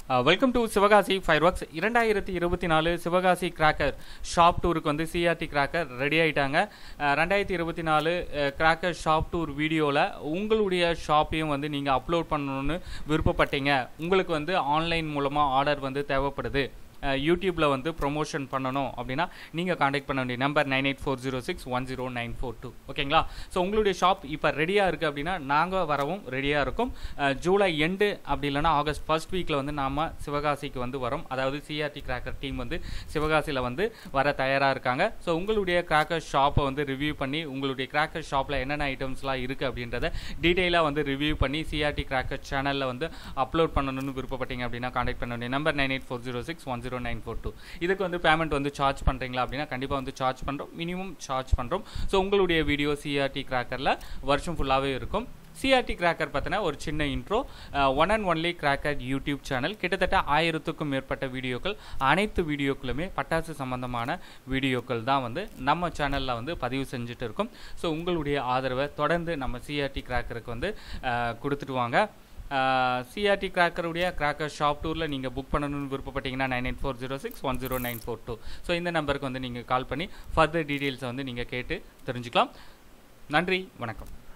welcome to Sivakasi fireworks இரண்டாயிரத்தி இருபத்தி நாலு சிவகாசி கிராக்கர் ஷாப் டூருக்கு வந்து சிஆர்டி கிராக்கர் ரெடி ஆயிட்டாங்க அஹ், ரெண்டாயிரத்தி இருபத்தி நாலு கிராக்கர் ஷாப் டூர் வீடியோவில் உங்களுடைய ஷாப்பையும் வந்து நீங்கள் அப்லோட் பண்ணணும்னு விருப்பப்பட்டீங்க உங்களுக்கு வந்து ஆன்லைன் மூலமாக ஆர்டர் வந்து தேவைப்படுது யூடியூப்பில் வந்து ப்ரொமோஷன் பண்ணணும் அப்படின்னா நீங்கள் காண்டாக்ட் பண்ண வேண்டிய number nine eight four zero six one zero nine four two ஓகேங்களா ஸோ உங்களுடைய ஷாப் இப்போ ரெடியாக இருக்குது அப்படின்னா நாங்கள் வரவும் ரெடியாக இருக்கும் அஹ், ஜூலை எண்டு அப்படி இல்லைன்னா ஆகஸ்ட் ஃபர்ஸ்ட் வீக்கில் வந்து நாம் சிவகாசிக்கு வந்து வரோம் அதாவது சிஆர்டி கிராக்கர் டீம் வந்து சிவகாசியில் வந்து வர தயாராக இருக்காங்க ஸோ உங்களுடைய கிராக்கர் ஷாப்பை வந்து ரிவ்யூ பண்ணி உங்களுடைய கிராக்கர் ஷாப்பில் என்னென்ன ஐட்டம்ஸ்லாம் இருக்குது அப்படின்றத டீட்டெயிலாக வந்து ரிவ்யூ பண்ணி சிஆர்டி கிராக்கர் சேனலில் வந்து அப்லோட் பண்ணணும்னு விருப்பப்பட்டீங்க அப்படின்னா காண்டாக்ட் பண்ண வேண்டிய number nine eight four zero six one zero nine four two இதுக்கு வந்து பேமெண்ட் வந்து சார்ஜ் பண்ணுறீங்களா அப்படின்னா கண்டிப்பாக வந்து சார்ஜ் பண்ணுறோம் மினிமம் சார்ஜ் பண்ணுறோம் ஸோ உங்களுடைய வீடியோ சிஆர்டி கிராக்கரில் வருஷம் ஃபுல்லாகவே இருக்கும் சிஆர்டி கிராக்கர் பற்றின ஒரு சின்ன intro one and only cracker YouTube channel கிட்டத்தட்ட ஆயிரத்துக்கும் மேற்பட்ட வீடியோக்கள் அனைத்து வீடியோக்களுமே பட்டாசு சம்பந்தமான வீடியோக்கள் தான் வந்து நம்ம சேனலில் வந்து பதிவு செஞ்சுட்டு இருக்கோம் ஸோ உங்களுடைய ஆதரவை தொடர்ந்து நம்ம சிஆர்டி கிராக்கருக்கு வந்து அஹ், கொடுத்துட்டு வாங்க சிஆர்டி கிராக்கருடைய கிராக்கர் ஷாப் டூரில் நீங்கள் புக் பண்ணணும்னு விருப்பப்பட்டீங்கன்னா nine eight four zero six one zero nine four two so இந்த நம்பருக்கு வந்து நீங்கள் கால் பண்ணி ஃபர்தர் டீட்டெயில்ஸை வந்து நீங்கள் கேட்டு தெரிஞ்சுக்கலாம் நன்றி வணக்கம்